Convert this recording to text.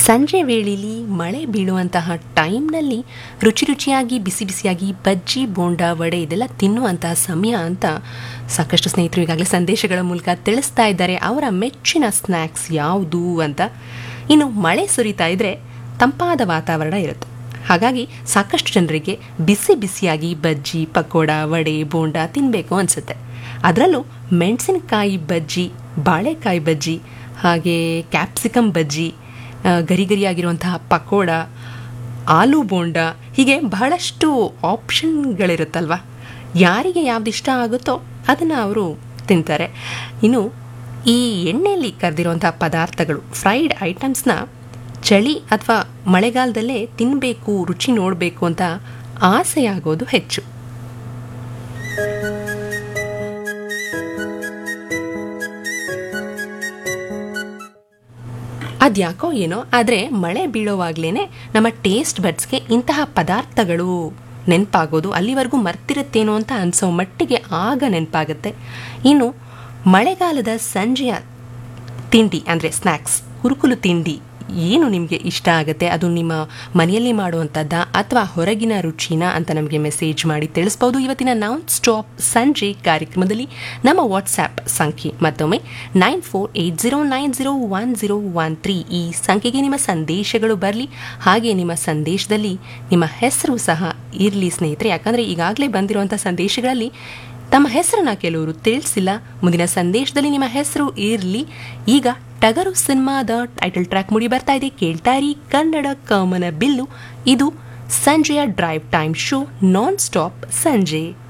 ಸಂಜೆ ವೇಳೆಯಲ್ಲಿ ಮಳೆ ಬೀಳುವಂತಹ ಟೈಮ್ನಲ್ಲಿ ರುಚಿ ರುಚಿಯಾಗಿ ಬಿಸಿ ಬಿಸಿಯಾಗಿ ಬಜ್ಜಿ ಬೋಂಡ ವಡೆ ಇದೆಲ್ಲ ತಿನ್ನುವಂತಹ ಸಮಯ ಅಂತ ಸಾಕಷ್ಟು ಸ್ನೇಹಿತರು ಈಗಾಗಲೇ ಸಂದೇಶಗಳ ಮೂಲಕ ತಿಳಿಸ್ತಾ ಇದ್ದಾರೆ ಅವರ ಮೆಚ್ಚಿನ ಸ್ನ್ಯಾಕ್ಸ್ ಯಾವುದು ಅಂತ ಇನ್ನು ಮಳೆ ಸುರಿತಾ ಇದ್ರೆ ತಂಪಾದ ವಾತಾವರಣ ಇರುತ್ತೆ ಹಾಗಾಗಿ ಸಾಕಷ್ಟು ಜನರಿಗೆ ಬಿಸಿ ಬಿಸಿಯಾಗಿ ಬಜ್ಜಿ ಪಕೋಡ ವಡೆ ಬೋಂಡ ತಿನ್ನಬೇಕು ಅನಿಸುತ್ತೆ ಅದರಲ್ಲೂ ಮೆಣಸಿನಕಾಯಿ ಬಜ್ಜಿ ಬಾಳೆಕಾಯಿ ಬಜ್ಜಿ ಹಾಗೆ ಕ್ಯಾಪ್ಸಿಕಮ್ ಬಜ್ಜಿ ಆ, ಗರಿ ಗರಿಯಾಗಿರುವಂತಹ ಪಕೋಡ ಆಲೂ ಬೋಂಡ ಹೀಗೆ ಬಹಳಷ್ಟು ಆಪ್ಷನ್ಗಳಿರುತ್ತಲ್ವ ಯಾರಿಗೆ ಯಾವ್ದು ಇಷ್ಟ ಆಗುತ್ತೋ ಅದನ್ನು ಅವರು ತಿಂತಾರೆ ಇನ್ನು ಈ ಎಣ್ಣೆಯಲ್ಲಿ ಕರೆದಿರುವಂಥ ಪದಾರ್ಥಗಳು ಫ್ರೈಡ್ ಐಟಮ್ಸ್ನ ಚಳಿ ಅಥವಾ ಮಳೆಗಾಲದಲ್ಲೇ ತಿನ್ನಬೇಕು ರುಚಿ ನೋಡಬೇಕು ಅಂತ ಆಸೆ ಆಗೋದು ಹೆಚ್ಚು ಅದ್ಯಾಕೋ ಏನೋ ಆದರೆ ಮಳೆ ಬೀಳೋವಾಗ್ಲೇ ನಮ್ಮ ಟೇಸ್ಟ್ ಬಡ್ಸ್ಗೆ ಇಂತಹ ಪದಾರ್ಥಗಳು ನೆನಪಾಗೋದು ಅಲ್ಲಿವರೆಗೂ ಮರ್ತಿರುತ್ತೇನೋ ಅಂತ ಅನಿಸೋ ಮಟ್ಟಿಗೆ ಆಗ ನೆನಪಾಗುತ್ತೆ ಇನ್ನು ಮಳೆಗಾಲದ ಸಂಜೆಯ ತಿಂಡಿ ಅಂದರೆ ಸ್ನ್ಯಾಕ್ಸ್ ಕುರುಕುಲು ತಿಂಡಿ ಏನು ನಿಮಗೆ ಇಷ್ಟ ಆಗುತ್ತೆ ಅದು ನಿಮ್ಮ ಮನೆಯಲ್ಲಿ ಮಾಡುವಂಥದ್ದ ಅಥವಾ ಹೊರಗಿನ ರುಚಿನ ಅಂತ ನಮಗೆ ಮೆಸೇಜ್ ಮಾಡಿ ತಿಳಿಸ್ಬೋದು ಇವತ್ತಿನ ನಾನ್ ಸ್ಟಾಪ್ ಸಂಜೆ ಕಾರ್ಯಕ್ರಮದಲ್ಲಿ ನಮ್ಮ ವಾಟ್ಸ್ಆ್ಯಪ್ ಸಂಖ್ಯೆ ಮತ್ತೊಮ್ಮೆ nine four eight zero nine zero one zero one three ಈ ಸಂಖ್ಯೆಗೆ ನಿಮ್ಮ ಸಂದೇಶಗಳು ಬರಲಿ ಹಾಗೆ ನಿಮ್ಮ ಸಂದೇಶದಲ್ಲಿ ನಿಮ್ಮ ಹೆಸರು ಸಹ ಇರಲಿ ಸ್ನೇಹಿತರೆ ಯಾಕಂದರೆ ಈಗಾಗಲೇ ಬಂದಿರುವಂಥ ಸಂದೇಶಗಳಲ್ಲಿ ತಮ್ಮ ಹೆಸರನ್ನ ಕೆಲವರು ತಿಳಿಸಿಲ್ಲ ಮುಂದಿನ ಸಂದೇಶದಲ್ಲಿ ನಿಮ್ಮ ಹೆಸರು ಇರಲಿ ಈಗ ಟಗರು ಸಿನಿಮಾದ ಟೈಟಲ್ ಟ್ರ್ಯಾಕ್ ಮುಡಿ ಬರ್ತಾ ಇದೆ ಕೇಳ್ತಾ ಇರಿ ಕನ್ನಡ ಕಾಮನ ಬಿಲ್ಲು ಇದು ಸಂಜೆಯ drive time show non stop ಸಂಜೆ